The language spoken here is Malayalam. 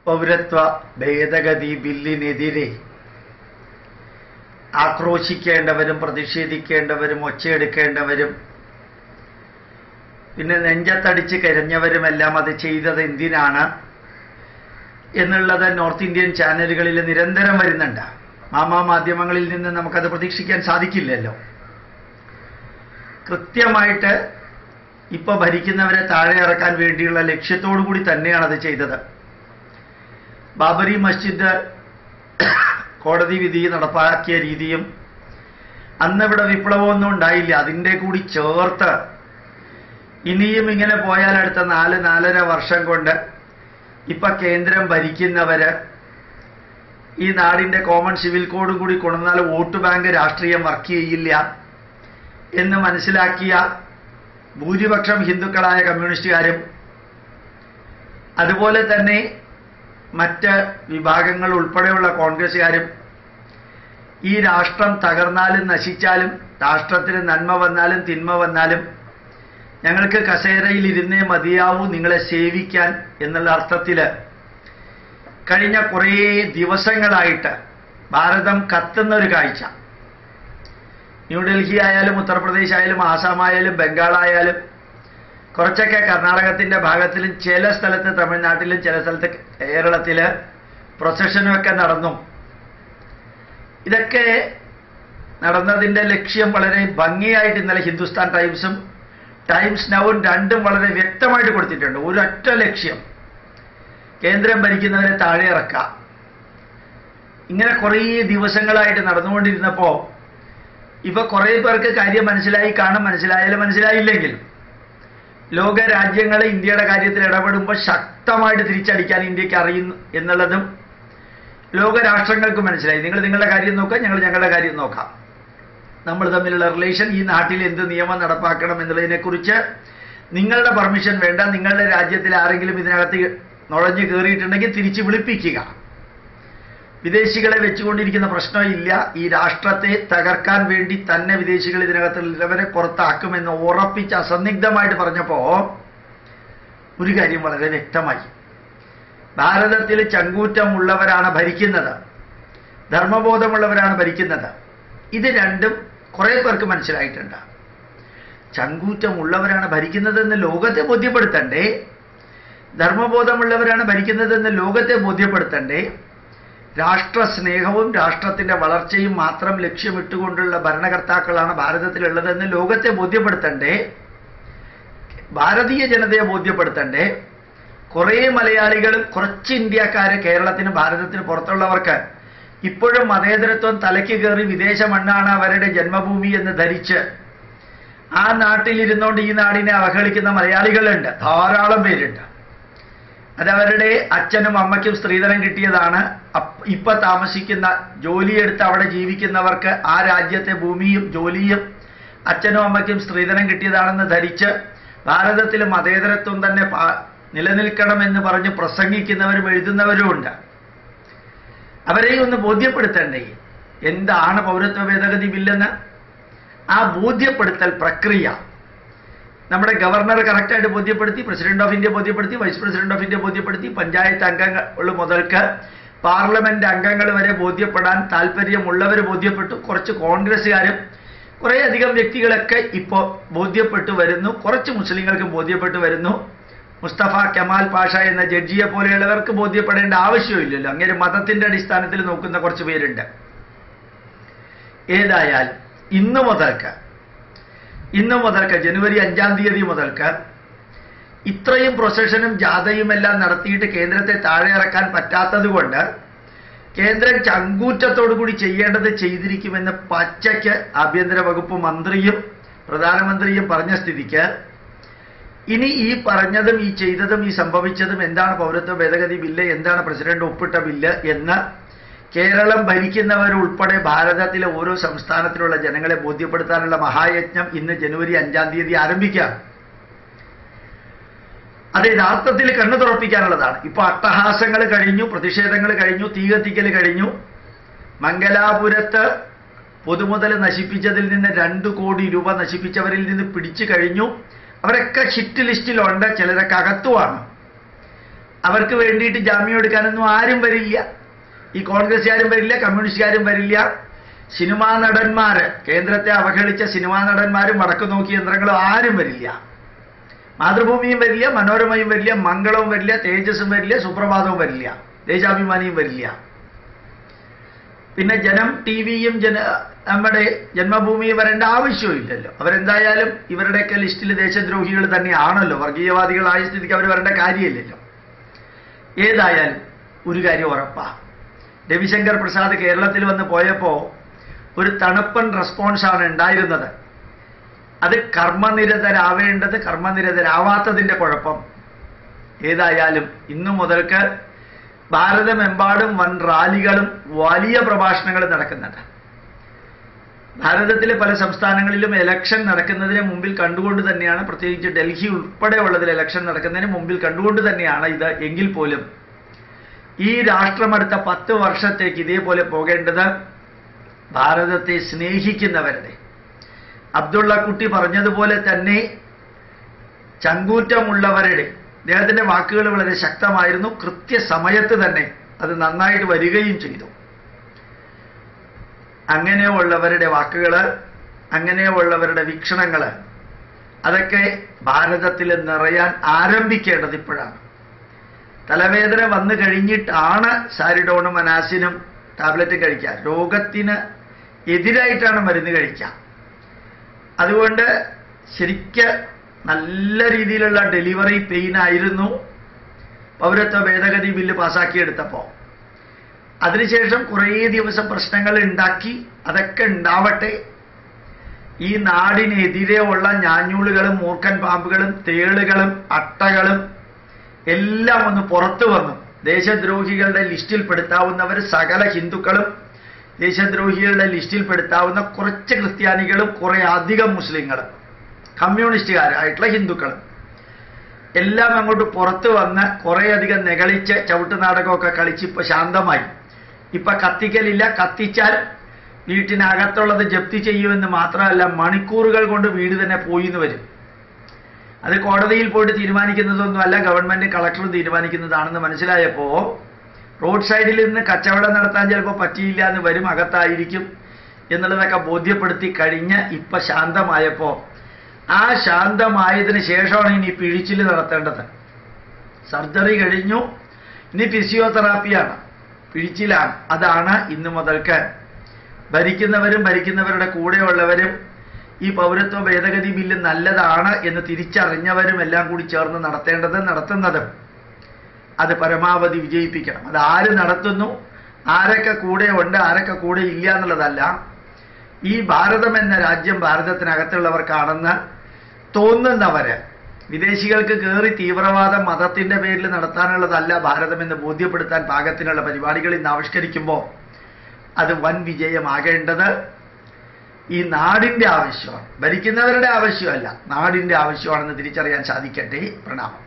പൗരത്വ ഭേദഗതി ബില്ലിനെതിരെ ആക്രോശിക്കേണ്ടവരും പ്രതിഷേധിക്കേണ്ടവരും ഒച്ചയെടുക്കേണ്ടവരും പിന്നെ നെഞ്ചത്തടിച്ച് കരഞ്ഞവരുമെല്ലാം അത് ചെയ്തത് എന്തിനാണ് എന്നുള്ളത് നോർത്ത് ഇന്ത്യൻ ചാനലുകളിൽ നിരന്തരം വരുന്നുണ്ട് മാമാ മാധ്യമങ്ങളിൽ നിന്ന് നമുക്കത് പ്രതീക്ഷിക്കാൻ സാധിക്കില്ലല്ലോ കൃത്യമായിട്ട് ഇപ്പൊ ഭരിക്കുന്നവരെ താഴെ ഇറക്കാൻ വേണ്ടിയുള്ള ലക്ഷ്യത്തോടു കൂടി തന്നെയാണ് അത് ചെയ്തത് ബാബരി മസ്ജിദ് കോടതി വിധി നടപ്പാക്കിയ രീതിയും അന്നിവിടെ വിപ്ലവമൊന്നും ഉണ്ടായില്ല അതിൻ്റെ കൂടി ചേർത്ത് ഇനിയും ഇങ്ങനെ പോയാൽ അടുത്ത നാല് നാലര വർഷം കൊണ്ട് ഇപ്പൊ കേന്ദ്രം ഭരിക്കുന്നവര് ഈ നാടിന്റെ കോമൺ സിവിൽ കോഡും കൂടി കൊണ്ടുവന്നാൽ വോട്ട് ബാങ്ക് രാഷ്ട്രീയം വർക്ക് ചെയ്യില്ല എന്ന് മനസ്സിലാക്കിയ ഭൂരിപക്ഷം ഹിന്ദുക്കളായ കമ്മ്യൂണിസ്റ്റുകാരും അതുപോലെ തന്നെ മറ്റ് വിഭാഗങ്ങൾ ഉൾപ്പെടെയുള്ള കോൺഗ്രസ്സുകാരും ഈ രാഷ്ട്രം തകർന്നാലും നശിച്ചാലും രാഷ്ട്രത്തിന് നന്മ വന്നാലും തിന്മ വന്നാലും ഞങ്ങൾക്ക് കസേരയിൽ ഇരുന്നേ മതിയാവൂ നിങ്ങളെ സേവിക്കാൻ എന്നുള്ള അർത്ഥത്തിൽ കഴിഞ്ഞ കുറേ ദിവസങ്ങളായിട്ട് ഭാരതം കത്തുന്ന ഒരു കാഴ്ച ന്യൂഡൽഹി ആയാലും ഉത്തർപ്രദേശ് ആയാലും ആസാം ആയാലും ബംഗാൾ ആയാലും കുറച്ചൊക്കെ കർണാടകത്തിന്റെ ഭാഗത്തിലും ചില സ്ഥലത്ത് തമിഴ്നാട്ടിലും ചില സ്ഥലത്ത് കേരളത്തില് പ്രൊസഷനുമൊക്കെ നടന്നു ഇതൊക്കെ നടന്നതിന്റെ ലക്ഷ്യം വളരെ ഭംഗിയായിട്ട് ഇന്നലെ ഹിന്ദുസ്ഥാൻ ടൈംസും ടൈംസ് നവും രണ്ടും വളരെ വ്യക്തമായിട്ട് കൊടുത്തിട്ടുണ്ട് ഒരൊറ്റ ലക്ഷ്യം കേന്ദ്രം ഭരിക്കുന്നവരെ താഴെ ഇറക്കാം ഇങ്ങനെ കുറേ ദിവസങ്ങളായിട്ട് നടന്നുകൊണ്ടിരുന്നപ്പോ ഇപ്പൊ കുറേ പേർക്ക് കാര്യം മനസ്സിലായി കാണും മനസ്സിലായാലും മനസ്സിലായില്ലെങ്കിലും ലോക രാജ്യങ്ങൾ ഇന്ത്യയുടെ കാര്യത്തിൽ ഇടപെടുമ്പോൾ ശക്തമായിട്ട് തിരിച്ചടിക്കാൻ ഇന്ത്യക്ക് അറിയുന്നു എന്നുള്ളതും ലോക രാഷ്ട്രങ്ങൾക്ക് മനസ്സിലായി നിങ്ങൾ നിങ്ങളുടെ കാര്യം നോക്കാം ഞങ്ങൾ ഞങ്ങളുടെ കാര്യം നോക്കാം നമ്മൾ തമ്മിലുള്ള റിലേഷൻ ഈ നാട്ടിൽ എന്ത് നിയമം നടപ്പാക്കണം എന്നുള്ളതിനെക്കുറിച്ച് നിങ്ങളുടെ പെർമിഷൻ വേണ്ട നിങ്ങളുടെ രാജ്യത്തിൽ ആരെങ്കിലും ഇതിനകത്ത് നുഴഞ്ഞു കയറിയിട്ടുണ്ടെങ്കിൽ തിരിച്ച് വിളിപ്പിക്കുക വിദേശികളെ വെച്ചുകൊണ്ടിരിക്കുന്ന പ്രശ്നമില്ല ഈ രാഷ്ട്രത്തെ തകർക്കാൻ വേണ്ടി തന്നെ വിദേശികൾ ഇതിനകത്തുള്ളവരെ പുറത്താക്കുമെന്ന് ഉറപ്പിച്ച് അസന്നിഗ്ധമായിട്ട് പറഞ്ഞപ്പോ ഒരു കാര്യം വളരെ വ്യക്തമായി ഭാരതത്തിൽ ചങ്കൂറ്റമുള്ളവരാണ് ഭരിക്കുന്നത് ധർമ്മബോധമുള്ളവരാണ് ഭരിക്കുന്നത് ഇത് രണ്ടും കുറെ പേർക്ക് മനസ്സിലായിട്ടുണ്ട് ചങ്കൂറ്റമുള്ളവരാണ് ഭരിക്കുന്നതെന്ന് ലോകത്തെ ബോധ്യപ്പെടുത്തണ്ടേ ധർമ്മബോധമുള്ളവരാണ് ഭരിക്കുന്നതെന്ന് ലോകത്തെ ബോധ്യപ്പെടുത്തണ്ടേ രാഷ്ട്രസ്നേഹവും രാഷ്ട്രത്തിന്റെ വളർച്ചയും മാത്രം ലക്ഷ്യമിട്ടുകൊണ്ടുള്ള ഭരണകർത്താക്കളാണ് ഭാരതത്തിലുള്ളതെന്ന് ലോകത്തെ ബോധ്യപ്പെടുത്തണ്ടേ ഭാരതീയ ജനതയെ ബോധ്യപ്പെടുത്തണ്ടേ കുറേ മലയാളികളും കുറച്ച് ഇന്ത്യക്കാര് കേരളത്തിന് ഭാരതത്തിന് പുറത്തുള്ളവർക്ക് ഇപ്പോഴും മതേതരത്വം തലയ്ക്ക് കയറി വിദേശ മണ്ണാണ് അവരുടെ ജന്മഭൂമി എന്ന് ധരിച്ച് ആ നാട്ടിലിരുന്നുകൊണ്ട് ഈ നാടിനെ അവഹേളിക്കുന്ന മലയാളികളുണ്ട് ധാരാളം പേരുണ്ട് അതവരുടെ അച്ഛനും അമ്മയ്ക്കും സ്ത്രീധനം കിട്ടിയതാണ് അപ്പ് ഇപ്പൊ താമസിക്കുന്ന ജോലിയെടുത്ത് അവിടെ ജീവിക്കുന്നവർക്ക് ആ രാജ്യത്തെ ഭൂമിയും ജോലിയും അച്ഛനും അമ്മയ്ക്കും സ്ത്രീധനം കിട്ടിയതാണെന്ന് ധരിച്ച് ഭാരതത്തിൽ മതേതരത്വം തന്നെ പാ- നിലനിൽക്കണമെന്ന് പറഞ്ഞ് പ്രസംഗിക്കുന്നവരും എഴുതുന്നവരും ഉണ്ട് അവരെ ഒന്ന് ബോധ്യപ്പെടുത്തണ്ടേ എന്താണ് പൗരത്വ ഭേദഗതി ബില്ലെന്ന് ആ ബോധ്യപ്പെടുത്തൽ പ്രക്രിയ നമ്മുടെ ഗവർണർ കറക്റ്റായിട്ട് ബോധ്യപ്പെടുത്തി പ്രസിഡന്റ് ഓഫ് ഇന്ത്യ ബോധ്യപ്പെടുത്തി വൈസ് പ്രസിഡന്റ് ഓഫ് ഇന്ത്യ ബോധ്യപ്പെടുത്തി പഞ്ചായത്ത് അംഗങ്ങൾ മുതൽക്ക് പാർലമെന്റ് അംഗങ്ങൾ വരെ ബോധ്യപ്പെടാൻ താല്പര്യമുള്ളവർ ബോധ്യപ്പെട്ടു കുറച്ച് കോൺഗ്രസ്സുകാരും കുറേ അധികം വ്യക്തികളൊക്കെ ഇപ്പോൾ ബോധ്യപ്പെട്ടു വരുന്നു കുറച്ച് മുസ്ലിങ്ങൾക്ക് ബോധ്യപ്പെട്ടു വരുന്നു മുസ്തഫ കമാൽ പാഷ എന്ന ജഡ്ജിയെ പോലെയുള്ളവർക്ക് ബോധ്യപ്പെടേണ്ട ആവശ്യമില്ലല്ലോ അങ്ങനെ മതത്തിന്റെ അടിസ്ഥാനത്തിൽ നോക്കുന്ന കുറച്ച് പേരുണ്ട് ഏതായാലും ഇന്ന് മുതൽക്ക് ഇന്ന് മുതൽക്ക് ജനുവരി അഞ്ചാം തീയതി മുതൽക്ക് ഇത്രയും പ്രൊസഷനും ജാഥയും എല്ലാം നടത്തിയിട്ട് കേന്ദ്രത്തെ താഴെ ഇറക്കാൻ പറ്റാത്തത് കൊണ്ട് കേന്ദ്രം ചങ്കൂറ്റത്തോടു കൂടി ചെയ്യേണ്ടത് ചെയ്തിരിക്കുമെന്ന് പച്ചയ്ക്ക് ആഭ്യന്തര വകുപ്പ് മന്ത്രിയും പ്രധാനമന്ത്രിയും പറഞ്ഞ സ്ഥിതിക്ക് ഇനി ഈ പറഞ്ഞതും ഈ ചെയ്തതും ഈ സംഭവിച്ചതും എന്താണ് പൗരത്വ ഭേദഗതി ബില്ല് എന്താണ് പ്രസിഡന്റ് ഒപ്പിട്ട ബില്ല് എന്ന് കേരളം ഭരിക്കുന്നവരുൾപ്പെടെ ഭാരതത്തിലെ ഓരോ സംസ്ഥാനത്തിലുള്ള ജനങ്ങളെ ബോധ്യപ്പെടുത്താനുള്ള മഹായജ്ഞം ഇന്ന് ജനുവരി അഞ്ചാം തീയതി ആരംഭിക്കാം അത് യഥാർത്ഥത്തിൽ കണ്ണു തുറപ്പിക്കാനുള്ളതാണ് ഇപ്പൊ അട്ടഹാസങ്ങൾ കഴിഞ്ഞു പ്രതിഷേധങ്ങൾ കഴിഞ്ഞു തീകത്തിക്കൽ കഴിഞ്ഞു മംഗലാപുരത്ത് പൊതുമുതൽ നശിപ്പിച്ചതിൽ നിന്ന് രണ്ട് കോടി രൂപ നശിപ്പിച്ചവരിൽ നിന്ന് പിടിച്ചു കഴിഞ്ഞു അവരൊക്കെ ഹിറ്റ് ലിസ്റ്റിലുണ്ട് ചിലരൊക്കെ അകത്തുമാണ് അവർക്ക് വേണ്ടിയിട്ട് ജാമ്യം എടുക്കാനൊന്നും ആരും വരില്ല ഈ കോൺഗ്രസ്സുകാരും വരില്ല കമ്മ്യൂണിസ്റ്റുകാരും വരില്ല സിനിമാ നടന്മാര് കേന്ദ്രത്തെ അവഹേളിച്ച സിനിമാ നടന്മാരും വടക്കു നോക്കി യന്ത്രങ്ങളും ആരും വരില്ല മാതൃഭൂമിയും വരില്ല മനോരമയും വരില്ല മംഗളവും വരില്ല തേജസ്സും വരില്ല സുപ്രഭാതവും വരില്ല ദേശാഭിമാനിയും വരില്ല പിന്നെ ജനം ടി വിയും ജന നമ്മുടെ ജന്മഭൂമിയും വരേണ്ട ആവശ്യമില്ലല്ലോ അവരെന്തായാലും ഇവരുടെയൊക്കെ ലിസ്റ്റിൽ ദേശദ്രോഹികൾ തന്നെയാണല്ലോ വർഗീയവാദികളായ സ്ഥിതിക്ക് അവർ വരേണ്ട കാര്യമില്ലല്ലോ ഏതായാലും ഒരു കാര്യം ഉറപ്പാ രവിശങ്കർ പ്രസാദ് കേരളത്തിൽ വന്ന് പോയപ്പോൾ ഒരു തണുപ്പൻ റെസ്പോൺസാണ് ഉണ്ടായിരുന്നത് അത് കർമ്മനിരതരാവേണ്ടത് കർമ്മനിരതരാവാത്തതിൻ്റെ കുഴപ്പം ഏതായാലും ഇന്നു മുതൽക്ക് ഭാരതമെമ്പാടും വൻ റാലികളും വലിയ പ്രഭാഷണങ്ങളും നടക്കുന്നുണ്ട് ഭാരതത്തിലെ പല സംസ്ഥാനങ്ങളിലും ഇലക്ഷൻ നടക്കുന്നതിന് മുമ്പിൽ കണ്ടുകൊണ്ട് തന്നെയാണ് പ്രത്യേകിച്ച് ഡൽഹി ഉൾപ്പെടെയുള്ളതിൽ ഇലക്ഷൻ നടക്കുന്നതിന് മുമ്പിൽ കണ്ടുകൊണ്ട് തന്നെയാണ് ഇത് എങ്കിൽ പോലും ഈ രാഷ്ട്രമടുത്ത പത്ത് വർഷത്തേക്ക് ഇതേപോലെ പോകേണ്ടത് ഭാരതത്തെ സ്നേഹിക്കുന്നവരുടെ അബ്ദുള്ള കുട്ടി പറഞ്ഞതുപോലെ തന്നെ ചങ്കൂറ്റമുള്ളവരുടെ അദ്ദേഹത്തിന്റെ വാക്കുകൾ വളരെ ശക്തമായിരുന്നു കൃത്യസമയത്ത് തന്നെ അത് നന്നായിട്ട് വരികയും ചെയ്തു അങ്ങനെയുള്ളവരുടെ വാക്കുകൾ അങ്ങനെയുള്ളവരുടെ വീക്ഷണങ്ങൾ അതൊക്കെ ഭാരതത്തിൽ നിറയാൻ ആരംഭിക്കേണ്ടത് ഇപ്പോഴാണ് തലവേദന വന്നു കഴിഞ്ഞിട്ടാണ് സാരിഡോണും അനാസിനും ടാബ്ലറ്റ് കഴിക്കുക രോഗത്തിന് എതിരായിട്ടാണ് മരുന്ന് കഴിക്കുക അതുകൊണ്ട് ശരിക്ക് നല്ല രീതിയിലുള്ള ഡെലിവറി പെയിൻ ആയിരുന്നു പൗരത്വ ഭേദഗതി ബില്ല് പാസ്സാക്കിയെടുത്തപ്പോൾ അതിനുശേഷം കുറേ ദിവസം പ്രശ്നങ്ങൾ ഉണ്ടാക്കി അതൊക്കെ ഉണ്ടാവട്ടെ ഈ നാടിനെതിരെ ഉള്ള ഞാഞ്ഞൂളുകളും മൂർഖൻ പാമ്പുകളും തേളുകളും അട്ടകളും എല്ലാം ഒന്ന് പുറത്തു വന്നു ദേശദ്രോഹികളുടെ ലിസ്റ്റിൽ പെടുത്താവുന്നവർ സകല ഹിന്ദുക്കളും ദേശദ്രോഹികളുടെ ലിസ്റ്റിൽ പെടുത്താവുന്ന കുറച്ച് ക്രിസ്ത്യാനികളും കുറെ അധികം മുസ്ലിങ്ങളും കമ്മ്യൂണിസ്റ്റുകാരായിട്ടുള്ള ഹിന്ദുക്കളും എല്ലാം അങ്ങോട്ട് പുറത്തു വന്ന് കുറേയധികം നെകളിച്ച് ചവിട്ട് നാടകമൊക്കെ കളിച്ച് ഇപ്പൊ ശാന്തമായി ഇപ്പൊ കത്തിക്കലില്ല കത്തിച്ചാൽ വീട്ടിനകത്തുള്ളത് ജപ്തി ചെയ്യുമെന്ന് മാത്രമല്ല മണിക്കൂറുകൾ കൊണ്ട് വീട് തന്നെ പോയി എന്ന് വരും അത് കോടതിയിൽ പോയിട്ട് തീരുമാനിക്കുന്നതൊന്നുമല്ല ഗവൺമെന്റ് കളക്ടറും തീരുമാനിക്കുന്നതാണെന്ന് മനസ്സിലായപ്പോ റോഡ് സൈഡിൽ നിന്ന് കച്ചവടം നടത്താൻ ചിലപ്പോൾ പറ്റിയില്ല എന്ന് വരും അകത്തായിരിക്കും എന്നുള്ളതൊക്കെ ബോധ്യപ്പെടുത്തി കഴിഞ്ഞ് ഇപ്പൊ ശാന്തമായപ്പോ ആ ശാന്തമായതിനു ശേഷമാണ് ഇനി പിഴിച്ചിൽ നടത്തേണ്ടത് സർജറി കഴിഞ്ഞു ഇനി ഫിസിയോതെറാപ്പിയാണ് പിഴിച്ചിലാണ് അതാണ് ഇന്നു മുതൽക്ക് ഭരിക്കുന്നവരും ഭരിക്കുന്നവരുടെ കൂടെയുള്ളവരും ഈ പൗരത്വ ഭേദഗതി ബില്ല് നല്ലതാണ് എന്ന് തിരിച്ചറിഞ്ഞവരും എല്ലാം കൂടി ചേർന്ന് നടത്തേണ്ടത് നടത്തുന്നതും അത് പരമാവധി വിജയിപ്പിക്കണം അത് ആര് നടത്തുന്നു ആരൊക്കെ കൂടെ ഉണ്ട് ആരൊക്കെ കൂടെ ഇല്ല എന്നുള്ളതല്ല ഈ ഭാരതം എന്ന രാജ്യം ഭാരതത്തിനകത്തുള്ളവർക്കാണെന്ന് തോന്നുന്നവര് വിദേശികൾക്ക് കയറി തീവ്രവാദം മതത്തിന്റെ പേരിൽ നടത്താനുള്ളതല്ല ഭാരതമെന്ന് ബോധ്യപ്പെടുത്താൻ പാകത്തിനുള്ള പരിപാടികൾ ഇന്ന് ആവിഷ്കരിക്കുമ്പോൾ അത് വൻ വിജയമാകേണ്ടത് ഈ നാടിന്റെ ആവശ്യമാണ് ഭരിക്കുന്നവരുടെ ആവശ്യമല്ല നാടിന്റെ ആവശ്യമാണെന്ന് തിരിച്ചറിയാൻ സാധിക്കട്ടെ പ്രണാമം